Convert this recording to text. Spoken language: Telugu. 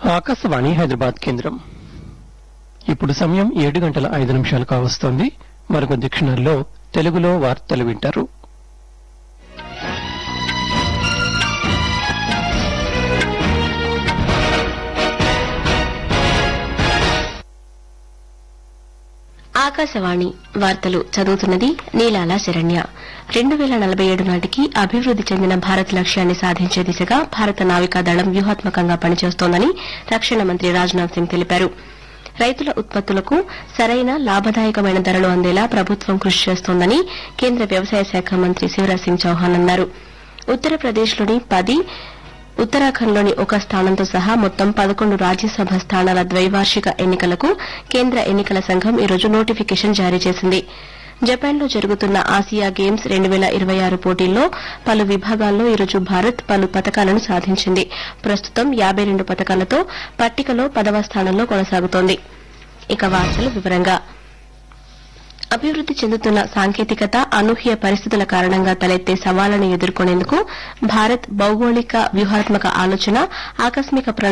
ఆకాశవాణి హైదరాబాద్ కేంద్రం ఇప్పుడు సమయం ఏడు గంటల ఐదు నిమిషాలు కావస్తోంది మరికొద్ది క్షణాల్లో తెలుగులో వార్తలు వింటారు ఆకాశవాణి వార్తలు చదువుతున్నది నీలాల శరణ్య రెండు వేల నలభై ఏడు నాటికి అభివృద్ది చెందిన భారత్ లక్ష్యాన్ని సాధించే దిశగా భారత నావికా దళం వ్యూహాత్మకంగా పనిచేస్తోందని రక్షణ మంత్రి రాజ్నాథ్ సింగ్ తెలిపారు రైతుల ఉత్పత్తులకు సరైన లాభదాయకమైన ధరలు అందేలా ప్రభుత్వం కృషి చేస్తోందని కేంద్ర వ్యవసాయ శాఖ మంత్రి శివరాజ్ సింగ్ చౌహాన్ అన్నారు ఉత్తరప్రదేశ్లోని పది ఉత్తరాఖండ్లోని ఒక స్థానంతో సహా మొత్తం పదకొండు రాజ్యసభ స్థానాల ద్వైవార్షిక ఎన్నికలకు కేంద్ర ఎన్నికల సంఘం ఈ రోజు నోటిఫికేషన్ జారీ చేసింది జపాన్లో జరుగుతున్న ఆసియా గేమ్స్ రెండు వేల ఇరవై ఆరు పోటీల్లో పలు విభాగాల్లో ఈరోజు భారత్ పలు పతకాలను సాధించింది ప్రస్తుతం యాబై రెండు పతకాలతో పట్టికలో పదవ స్థానంలో కొనసాగుతోంది ఇక వార్తలు వివరంగా అభివృద్ది చెందుతున్న సాంకేతికత అనూహ్య పరిస్థితుల కారణంగా తలెత్తే సవాళ్లను ఎదుర్కొనేందుకు భారత్ భౌగోళిక వ్యూహాత్మక ఆలోచన ఆకస్మిక